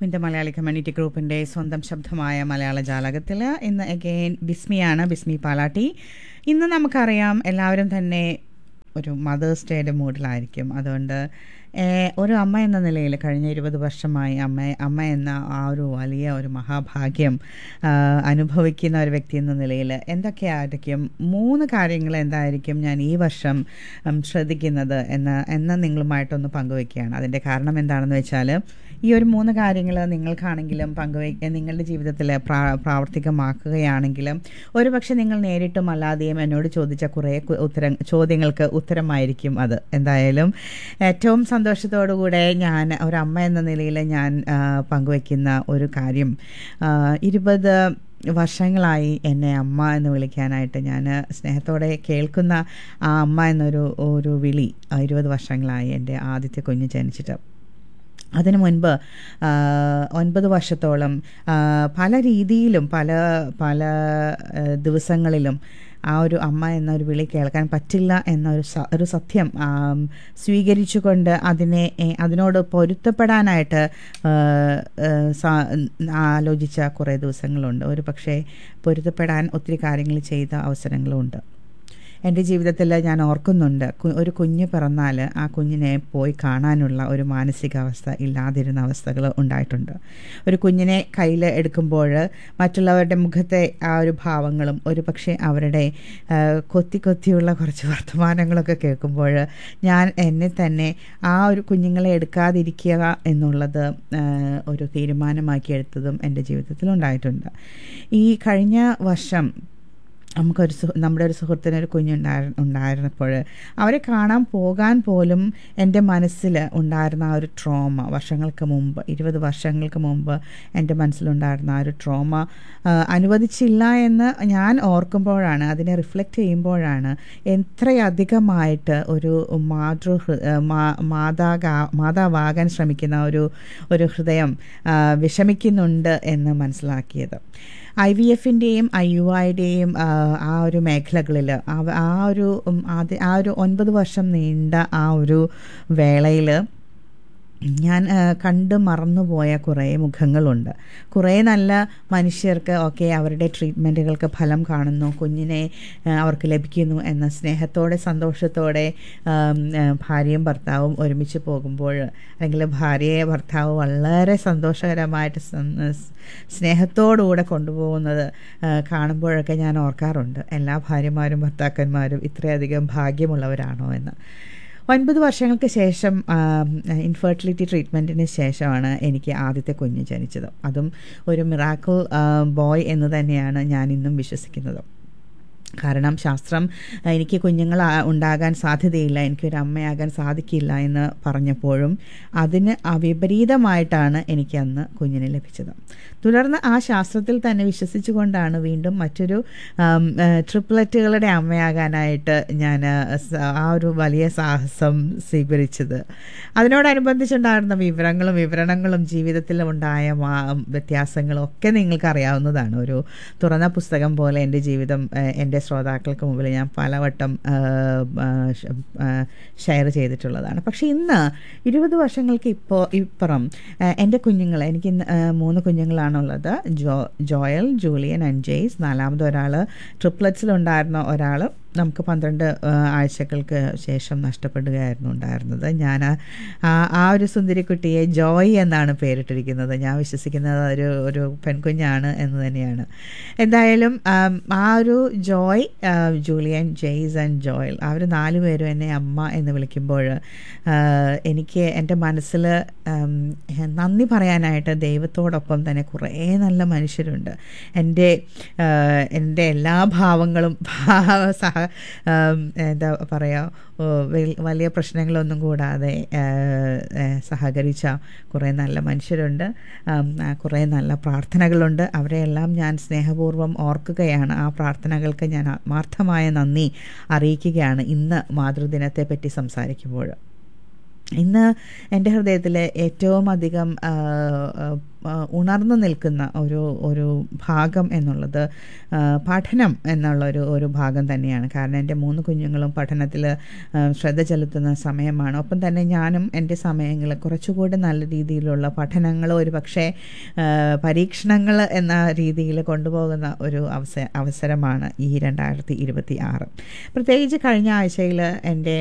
വിന്ദ Malayali community ഗ്രൂപ്പിൻ്റെ സ്വന്തം ശബ്ദമായ മലയാള ജാലകത്തിൽ ഇന്ന് അഗെയിൻ ബിസ്മിയാണ് ബിസ്മി പാലാട്ടി ഇന്ന് നമുക്കറിയാം എല്ലാവരും തന്നെ ഒരു മദേഴ്സ് ഡേയുടെ മൂഡിലായിരിക്കും അതുകൊണ്ട് ഏഹ്, ഒരു അമ്മ എന്ന നിലയിൽ കഴിഞ്ഞ ഇരുപത് വർഷമായി അമ്മ അമ്മ എന്ന ആ ഒരു വലിയ ഒരു മഹാഭാഗ്യം ആ, അനുഭവിക്കുന്ന ഒരു വ്യക്തി എന്ന നിലയിൽ എന്തൊക്കെയായിരിക്കും മൂന്ന് കാര്യങ്ങൾ എന്തായിരിക്കും ഞാൻ ഈ വർഷം ഉം, ശ്രദ്ധിക്കുന്നത് എന്ന് എന്ന് നിങ്ങളുമായിട്ടൊന്ന് പങ്കുവെക്കുകയാണ് അതിൻ്റെ കാരണം എന്താണെന്ന് വെച്ചാൽ ഈ ഒരു മൂന്ന് കാര്യങ്ങൾ നിങ്ങൾക്കാണെങ്കിലും പങ്കുവെ നിങ്ങളുടെ ജീവിതത്തിൽ പ്രാ പ്രാവർത്തികമാക്കുകയാണെങ്കിലും ഒരുപക്ഷെ നിങ്ങൾ നേരിട്ടും അല്ലാതെയും എന്നോട് ചോദിച്ച കുറേ കു- ഉത്തരം ചോദ്യങ്ങൾക്ക് ഉത്തരമായിരിക്കും അത് എന്തായാലും ഏറ്റവും സന്തോഷത്തോടുകൂടെ ഞാൻ ഒരു അമ്മ എന്ന നിലയിൽ ഞാൻ ആ, പങ്കുവെക്കുന്ന ഒരു കാര്യം ആ, ഇരുപത് വർഷങ്ങളായി എന്നെ അമ്മ എന്ന് വിളിക്കാനായിട്ട് ഞാൻ സ്നേഹത്തോടെ കേൾക്കുന്ന ആ അമ്മ എന്നൊരു ഒരു വിളി ആ, ഇരുപത് വർഷങ്ങളായി എൻ്റെ ആദ്യത്തെ കുഞ്ഞ് ജനിച്ചിട്ട് അതിനു മുൻപ് ആ, ഒൻപത് വർഷത്തോളം ആ, പല രീതിയിലും പല പല ആ, ദിവസങ്ങളിലും ആ ഒരു അമ്മ എന്നൊരു വിളി കേൾക്കാൻ പറ്റില്ല എന്നൊരു സ- ഒരു സത്യം ആം, സ്വീകരിച്ചുകൊണ്ട് അതിനെ എ, അതിനോട് പൊരുത്തപ്പെടാനായിട്ട് ആ, ആ, സ- ആലോചിച്ച കുറേ ദിവസങ്ങളുണ്ട് ഒരു പക്ഷേ പൊരുത്തപ്പെടാൻ ഒത്തിരി കാര്യങ്ങൾ ചെയ്ത അവസരങ്ങളുമുണ്ട് എൻ്റെ ജീവിതത്തിൽ ഞാൻ ഓർക്കുന്നുണ്ട് കു- ഒരു കുഞ്ഞ് പിറന്നാൽ ആ കുഞ്ഞിനെ പോയി കാണാനുള്ള ഒരു മാനസികാവസ്ഥ ഇല്ലാതിരുന്ന അവസ്ഥകൾ ഉണ്ടായിട്ടുണ്ട് ഒരു കുഞ്ഞിനെ കയ്യിൽ എടുക്കുമ്പോൾ മറ്റുള്ളവരുടെ മുഖത്തെ ആ ഒരു ഭാവങ്ങളും ഒരു പക്ഷേ അവരുടെ ആ, കൊത്തി കൊത്തിയുള്ള കുറച്ച് വർത്തമാനങ്ങളൊക്കെ കേൾക്കുമ്പോൾ ഞാൻ എന്നെ തന്നെ ആ ഒരു കുഞ്ഞുങ്ങളെ എടുക്കാതിരിക്കുക എന്നുള്ളത് ആ, ഒരു തീരുമാനമാക്കി എടുത്തതും എൻ്റെ ജീവിതത്തിൽ ഉണ്ടായിട്ടുണ്ട് ഈ കഴിഞ്ഞ വർഷം നമുക്കൊരു സുഹൃ നമ്മുടെ ഒരു സുഹൃത്തിന് ഒരു കുഞ്ഞുണ്ടായി ഉണ്ടായിരുന്നപ്പോൾ അവരെ കാണാൻ പോകാൻ പോലും എൻ്റെ മനസ്സിൽ ഉണ്ടായിരുന്ന ആ ഒരു ട്രോമ വർഷങ്ങൾക്ക് മുമ്പ് ഇരുപത് വർഷങ്ങൾക്ക് മുമ്പ് എൻ്റെ മനസ്സിലുണ്ടായിരുന്ന ആ ഒരു ട്രോമ ആ, അനുവദിച്ചില്ല എന്ന് ഞാൻ ഓർക്കുമ്പോഴാണ് അതിനെ റിഫ്ലക്റ്റ് ചെയ്യുമ്പോഴാണ് എത്രയധികമായിട്ട് ഒരു മാതൃ മാതാകാ മാതാവാകാൻ ശ്രമിക്കുന്ന ഒരു ഒരു ഹൃദയം ആ, വിഷമിക്കുന്നുണ്ട് എന്ന് മനസ്സിലാക്കിയത് ഐ വി എഫിൻ്റെയും ഐ യു ഐയുടെയും ആ ഒരു മേഖലകളിൽ ആ ഒരു ഉം, ആദ്യ ആ ഒരു ഒൻപത് വർഷം നീണ്ട ആ ഒരു വേളയിൽ ഞാൻ ആ, കണ്ട് മറന്നുപോയ കുറേ മുഖങ്ങളുണ്ട് കുറേ നല്ല മനുഷ്യർക്ക് ഒക്കെ അവരുടെ ട്രീറ്റ്മെൻറ്റുകൾക്ക് ഫലം കാണുന്നു കുഞ്ഞിനെ ആ, അവർക്ക് ലഭിക്കുന്നു എന്ന സ്നേഹത്തോടെ സന്തോഷത്തോടെ ആം, ആ, ഭാര്യയും ഭർത്താവും ഒരുമിച്ച് പോകുമ്പോൾ അല്ലെങ്കിൽ ഭാര്യയെ ഭർത്താവ് വളരെ സന്തോഷകരമായിട്ട് സം- സ് സ്നേഹത്തോടുകൂടെ കൊണ്ടുപോകുന്നത് ആ, കാണുമ്പോഴൊക്കെ ഞാൻ ഓർക്കാറുണ്ട് എല്ലാ ഭാര്യമാരും ഭർത്താക്കന്മാരും ഇത്രയധികം ഭാഗ്യമുള്ളവരാണോ എന്ന് ഒൻപത് വർഷങ്ങൾക്ക് ശേഷം ഇൻഫെർട്ടിലിറ്റി ട്രീറ്റ്മെൻറ്റിന് ശേഷമാണ് എനിക്ക് ആദ്യത്തെ കുഞ്ഞ് ജനിച്ചത് അതും ഒരു മിറാക്കിൾ ബോയ് എന്ന് തന്നെയാണ് ഞാൻ ഇന്നും വിശ്വസിക്കുന്നത് കാരണം ശാസ്ത്രം ആ, എനിക്ക് കുഞ്ഞുങ്ങൾ ആ- ഉണ്ടാകാൻ സാധ്യതയില്ല എനിക്കൊരു അമ്മയാകാൻ സാധിക്കില്ല എന്ന് പറഞ്ഞപ്പോഴും അതിന് അവിപരീതമായിട്ടാണ് എനിക്ക് അന്ന് കുഞ്ഞിനെ ലഭിച്ചത് തുടർന്ന് ആ ശാസ്ത്രത്തിൽ തന്നെ വിശ്വസിച്ചുകൊണ്ടാണ് വീണ്ടും മറ്റൊരു ആം, ആ, ട്രിപ്ലറ്റുകളുടെ അമ്മയാകാനായിട്ട് ഞാൻ ആ, സ- ആ ഒരു വലിയ സാഹസം സ്വീകരിച്ചത് അതിനോടനുബന്ധിച്ചുണ്ടായിരുന്ന വിവരങ്ങളും വിവരണങ്ങളും ജീവിതത്തിൽ ഉണ്ടായ മാ- വ്യത്യാസങ്ങളും ഒക്കെ നിങ്ങൾക്ക് അറിയാവുന്നതാണ് ഒരു തുറന്ന പുസ്തകം പോലെ എൻ്റെ ജീവിതം ആ, എൻ്റെ ശ്രോതാക്കൾക്ക് മുമ്പിൽ ഞാൻ പലവട്ടം ആ, ആ, ഷ- ആ, ഷെയർ ചെയ്തിട്ടുള്ളതാണ് പക്ഷേ ഇന്ന് ഇരുപത് വർഷങ്ങൾക്ക് ഇപ്പോൾ ഇപ്പുറം ആ, എൻ്റെ കുഞ്ഞുങ്ങൾ എനിക്ക് ഇന്ന്, ആ, മൂന്ന് കുഞ്ഞുങ്ങളാണുള്ളത് Jo Joel Julian and Jace നാലാമത് ഒരാൾ ട്രിപ്ലറ്റ്സിലുണ്ടായിരുന്ന ഒരാൾ നമുക്ക് പന്ത്രണ്ട് ആ, ആഴ്ചകൾക്ക് ശേഷം നഷ്ടപ്പെടുകയായിരുന്നു ഉണ്ടായിരുന്നത് ഞാൻ ആ ആ ഒരു സുന്ദരിക്കുട്ടിയെ ജോയ് എന്നാണ് പേരിട്ടിരിക്കുന്നത് ഞാൻ വിശ്വസിക്കുന്നത് ഒരു ഒരു പെൺകുഞ്ഞാണ് എന്ന് തന്നെയാണ് എന്തായാലും ആം, ആ ഒരു ജോയ് ആ, ജൂലിയൻ ജെയ്സ് ആൻഡ് ജോയൽ അവർ നാലുപേരും എന്നെ അമ്മ എന്ന് വിളിക്കുമ്പോൾ ആ, എനിക്ക് എൻ്റെ മനസ്സിൽ ആം, നന്ദി പറയാനായിട്ട് ദൈവത്തോടൊപ്പം തന്നെ കുറേ നല്ല മനുഷ്യരുണ്ട് എൻ്റെ ആ, എൻ്റെ എല്ലാ ഭാവങ്ങളും ഭാവ സഹ ആം, എന്താ പറയുക ഓ, വൽ- വലിയ പ്രശ്നങ്ങളൊന്നും കൂടാതെ ആ, ആ, സഹകരിച്ച കുറേ നല്ല മനുഷ്യരുണ്ട് ആം, ആ, കുറേ നല്ല പ്രാർത്ഥനകളുണ്ട് അവരെയെല്ലാം ഞാൻ സ്നേഹപൂർവ്വം ഓർക്കുകയാണ് ആ പ്രാർത്ഥനകൾക്ക് ഞാൻ ആത്മാർത്ഥമായ നന്ദി അറിയിക്കുകയാണ് ഇന്ന് മാതൃദിനത്തെ പറ്റി സംസാരിക്കുമ്പോൾ ഇന്ന് എൻ്റെ ഹൃദയത്തിൽ ഏറ്റവും അധികം ആ, ആ, ആ, ഉണർന്നു നിൽക്കുന്ന ഒരു ഒരു ഭാഗം എന്നുള്ളത് ആ, പഠനം എന്നുള്ള ഒരു ഒരു ഭാഗം തന്നെയാണ് കാരണം എൻ്റെ മൂന്ന് കുഞ്ഞുങ്ങളും പഠനത്തിൽ ശ്രദ്ധ ചെലുത്തുന്ന സമയമാണ് ഒപ്പം തന്നെ ഞാനും എൻ്റെ സമയങ്ങൾ കുറച്ചുകൂടി നല്ല രീതിയിലുള്ള പഠനങ്ങൾ ഒരു പക്ഷേ പരീക്ഷണങ്ങൾ എന്ന രീതിയിൽ കൊണ്ടുപോകുന്ന ഒരു അവസ അവസരമാണ് ഈ രണ്ടായിരത്തി ഇരുപത്തി ആറ് പ്രത്യേകിച്ച് കഴിഞ്ഞ ആഴ്ചയിൽ എൻ്റെ